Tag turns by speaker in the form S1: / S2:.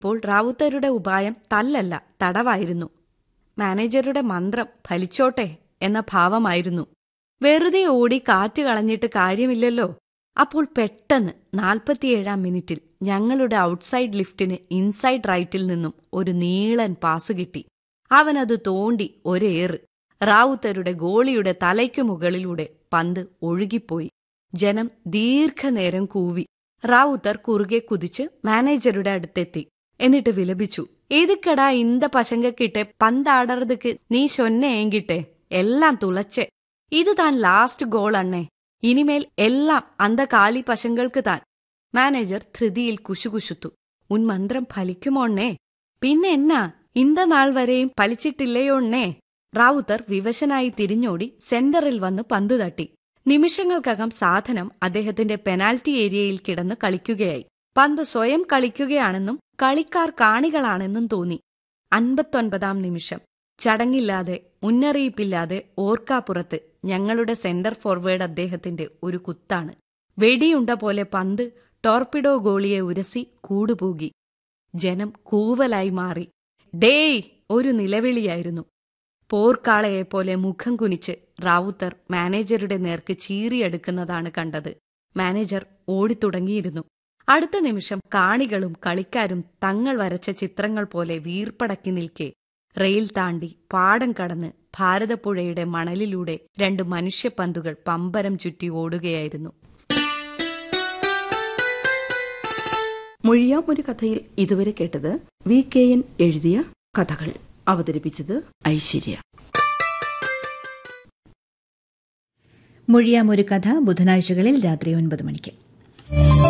S1: ഇപ്പോൾ റാവുത്തരുടെ ഉപായം തല്ലല്ല തടവായിരുന്നു മാനേജറുടെ മന്ത്രം ഫലിച്ചോട്ടെ എന്ന ഭാവമായിരുന്നു വെറുതെ ഓടി കാറ്റ് കളഞ്ഞിട്ട് കാര്യമില്ലല്ലോ അപ്പോൾ പെട്ടെന്ന് നാൽപ്പത്തിയേഴാം മിനിറ്റിൽ ഞങ്ങളുടെ ഔട്ട്സൈഡ് ലിഫ്റ്റിന് ഇൻസൈഡ് റൈറ്റിൽ നിന്നും ഒരു നീളൻ പാസ് കിട്ടി അവനത് തോണ്ടി ഒരേറ് റാവുത്തരുടെ ഗോളിയുടെ തലയ്ക്കു മുകളിലൂടെ പന്ത് ഒഴുകിപ്പോയി ജനം ദീർഘനേരം കൂവി റാവുത്തർ കുറുകെ കുതിച്ച് മാനേജറുടെ അടുത്തെത്തി എന്നിട്ട് വിലപിച്ചു ഏതുക്കടാ ഇന്ത പശങ്കക്കിട്ടെ പന്താടറതുക്ക് നീ ചൊന്നേങ്കിട്ടെ എല്ലാം തുളച്ചെ ഇത് താൻ ലാസ്റ്റ് ഗോൾ അണ്ണേ ഇനിമേൽ എല്ലാം അന്ത കാലി പശങ്കൾക്ക് താൻ മാനേജർ ധൃതിയിൽ കുശുകുശുത്തു ഉൻ മന്ത്രം ഫലിക്കുമോണ്ണേ പിന്നെ എന്നാ ഇന്ത നാൾ വരെയും ഫലിച്ചിട്ടില്ലയോണ്ണേ റാവുത്തർ വിവശനായി തിരിഞ്ഞോടി സെന്ററിൽ വന്ന് പന്ത് തട്ടി നിമിഷങ്ങൾക്കകം സാധനം അദ്ദേഹത്തിന്റെ പെനാൽറ്റി ഏരിയയിൽ കിടന്ന് കളിക്കുകയായി പന്ത് സ്വയം കളിക്കുകയാണെന്നും കളിക്കാർ കാണികളാണെന്നും തോന്നി അൻപത്തൊൻപതാം നിമിഷം ചടങ്ങില്ലാതെ മുന്നറിയിപ്പില്ലാതെ ഓർക്കാപ്പുറത്ത് ഞങ്ങളുടെ സെന്റർ ഫോർവേഡ് അദ്ദേഹത്തിന്റെ ഒരു കുത്താണ് വെടിയുണ്ട പോലെ പന്ത് ടോർപിഡോ ഗോളിയെ ഉരസി കൂടുപോകി ജനം കൂവലായി മാറി ഡേയ് ഒരു നിലവിളിയായിരുന്നു പോർക്കാളയെപ്പോലെ മുഖം കുനിച്ച് റാവുത്തർ മാനേജറുടെ നേർക്ക് ചീറിയെടുക്കുന്നതാണ് കണ്ടത് മാനേജർ ഓടിത്തുടങ്ങിയിരുന്നു അടുത്ത നിമിഷം കാണികളും കളിക്കാരും തങ്ങൾ വരച്ച ചിത്രങ്ങൾ പോലെ വീർപ്പടക്കി നിൽക്കെ റെയിൽ താണ്ടി പാടം കടന്ന് ഭാരതപ്പുഴയുടെ മണലിലൂടെ രണ്ട് മനുഷ്യപ്പന്തുകൾ പമ്പരം ചുറ്റി ഓടുകയായിരുന്നു
S2: മൊഴിയാം ഒരു കഥയിൽ ഇതുവരെ കേട്ടത് വി കെ എൻ എഴുതിയ കഥകൾ അവതരിപ്പിച്ചത് ഐശ്വര്യ
S3: മൊഴിയാം ഒരു കഥ ബുധനാഴ്ചകളിൽ രാത്രി ഒൻപത് മണിക്ക്